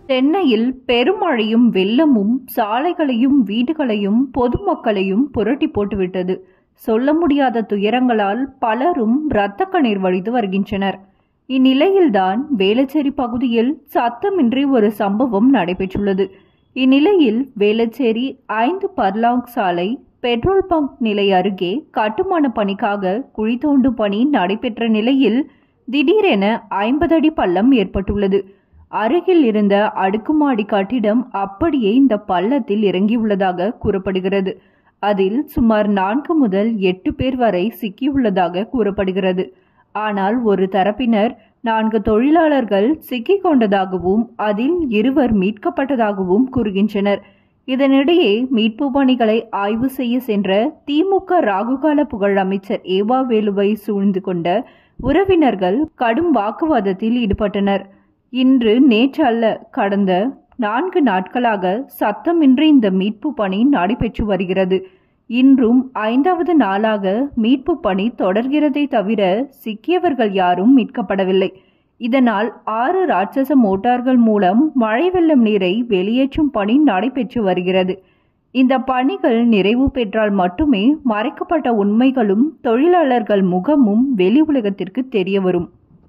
சென்னையில் பெருமழையும் வெள்ளமும் சாலைகளையும் வீடுகளையும் பொதுமக்களையும் புரட்டி போட்டுவிட்டது சொல்ல முடியாத துயரங்களால் பலரும் இரத்த கண்ணீர் வழித்து வருகின்றனர் இந்நிலையில்தான் வேளச்சேரி பகுதியில் சத்தமின்றி ஒரு சம்பவம் நடைபெற்றுள்ளது இந்நிலையில் வேளச்சேரி ஐந்து பர்லாங் சாலை பெட்ரோல் பங்க் நிலை அருகே கட்டுமான பணிக்காக குழி தோண்டும் பணி நடைபெற்ற நிலையில் திடீரென ஐம்பது அடி பள்ளம் ஏற்பட்டுள்ளது அருகில் இருந்த அடுக்குமாடி கட்டிடம் அப்படியே இந்த பள்ளத்தில் இறங்கியுள்ளதாக கூறப்படுகிறது அதில் சுமார் நான்கு முதல் எட்டு பேர் வரை சிக்கியுள்ளதாக கூறப்படுகிறது ஆனால் ஒரு தரப்பினர் நான்கு தொழிலாளர்கள் சிக்கிக் கொண்டதாகவும் அதில் இருவர் மீட்கப்பட்டதாகவும் கூறுகின்றனர் இதனிடையே மீட்பு பணிகளை ஆய்வு செய்ய சென்ற திமுக ராகுகால புகழ் அமைச்சர் ஏவா வேலுவை சூழ்ந்து கொண்ட உறவினர்கள் கடும் வாக்குவாதத்தில் ஈடுபட்டனர் இன்று நேற்று அல்ல கடந்த நான்கு நாட்களாக சத்தமின்றி இந்த மீட்பு பணி நடைபெற்று வருகிறது இன்றும் ஐந்தாவது நாளாக மீட்பு பணி தொடர்கிறதை தவிர சிக்கியவர்கள் யாரும் மீட்கப்படவில்லை இதனால் ஆறு ராட்சச மோட்டார்கள் மூலம் மழை வெள்ளம் நீரை வெளியேற்றும் பணி நடைபெற்று வருகிறது இந்த பணிகள் நிறைவு பெற்றால் மட்டுமே மறைக்கப்பட்ட உண்மைகளும் தொழிலாளர்கள் முகமும் வெளி உலகத்திற்கு தெரிய வரும்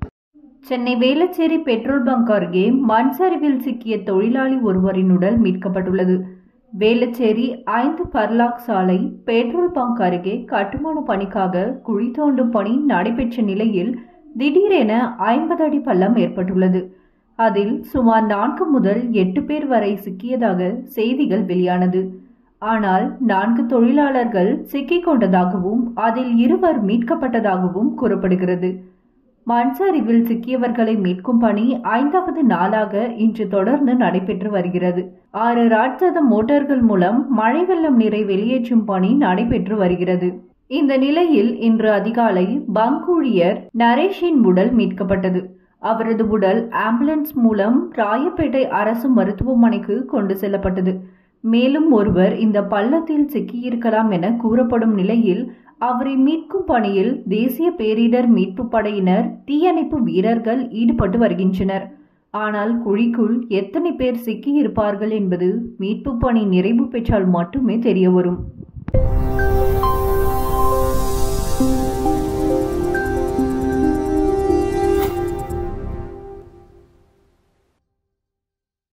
சென்னை வேளச்சேரி பெட்ரோல் பங்க் அருகே மண் சரிவில் சிக்கிய தொழிலாளி ஒருவரின் உடல் மீட்கப்பட்டுள்ளது வேளச்சேரி ஐந்து பர்லாக் சாலை பெட்ரோல் பங்க் அருகே கட்டுமான பணிக்காக குழி தோண்டும் பணி நடைபெற்ற நிலையில் திடீரென ஐம்பது அடி பள்ளம் ஏற்பட்டுள்ளது அதில் சுமார் நான்கு முதல் எட்டு பேர் வரை சிக்கியதாக செய்திகள் வெளியானது ஆனால் நான்கு தொழிலாளர்கள் சிக்கிக் கொண்டதாகவும் அதில் இருவர் மீட்கப்பட்டதாகவும் கூறப்படுகிறது மண்சரிவில் சிக்கியவர்களை மீட்கும் பணி ஐந்தாவது நாளாக இன்று தொடர்ந்து நடைபெற்று வருகிறது ஆறு ராட்சத மோட்டார்கள் மூலம் மழை வெள்ளம் நீரை வெளியேற்றும் பணி நடைபெற்று வருகிறது இந்த நிலையில் இன்று அதிகாலை பங்க் ஊழியர் நரேஷின் உடல் மீட்கப்பட்டது அவரது உடல் ஆம்புலன்ஸ் மூலம் ராயப்பேட்டை அரசு மருத்துவமனைக்கு கொண்டு செல்லப்பட்டது மேலும் ஒருவர் இந்த பள்ளத்தில் சிக்கியிருக்கலாம் என கூறப்படும் நிலையில் அவரை மீட்கும் பணியில் தேசிய பேரிடர் மீட்பு படையினர் தீயணைப்பு வீரர்கள் ஈடுபட்டு வருகின்றனர் ஆனால் குழிக்குள் எத்தனை பேர் சிக்கியிருப்பார்கள் என்பது மீட்பு பணி நிறைவு பெற்றால் மட்டுமே தெரியவரும்